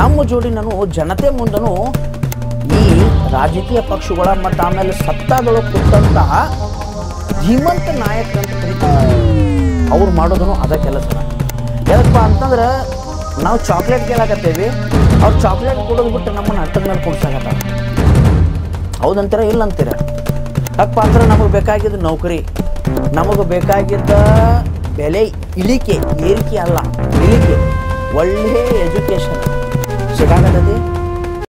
ನಮ್ಮ ಜೋಡಿ ನಾನು ಜನತೆ ಮುಂದನು ಈ ರಾಜಕೀಯ ಪಕ್ಷಗಳ ಮತ್ತು ಆಮೇಲೆ ಸತ್ತಾದೊಳಗೆ ಕೂತಂತಹ ಧೀಮಂತ ನಾಯಕ ಅಂತ ಕರೀತಾರೆ ಅವ್ರು ಮಾಡೋದನು ಅದ ಕೆಲಸನ ಯಾಕಪ್ಪ ಅಂತಂದ್ರೆ ನಾವು ಚಾಕ್ಲೇಟ್ ಕೇಳಾಕತ್ತೇವಿ ಅವ್ರು ಚಾಕ್ಲೇಟ್ ಕೊಡೋದು ಬಿಟ್ಟು ನಮ್ಮನ್ನು ಅಟ್ಟದ ಮೇಲೆ ಕುಡ್ಸಾಕತ್ತಾರ ಹೌದಂತೀರ ಇಲ್ಲ ಅಂತೀರ ಯಾಕಪ್ಪ ಅಂದ್ರೆ ನಮಗೆ ಬೇಕಾಗಿದ್ದ ನೌಕರಿ ನಮಗೆ ಬೇಕಾಗಿದ್ದ ಬೆಲೆ ಇಳಿಕೆ ಏರಿಕೆ ಅಲ್ಲ ಇಳಿಕೆ ಒಳ್ಳೆ ಎಜುಕೇಷನ್ ಸಿಗಾಕತ್ತೈತಿ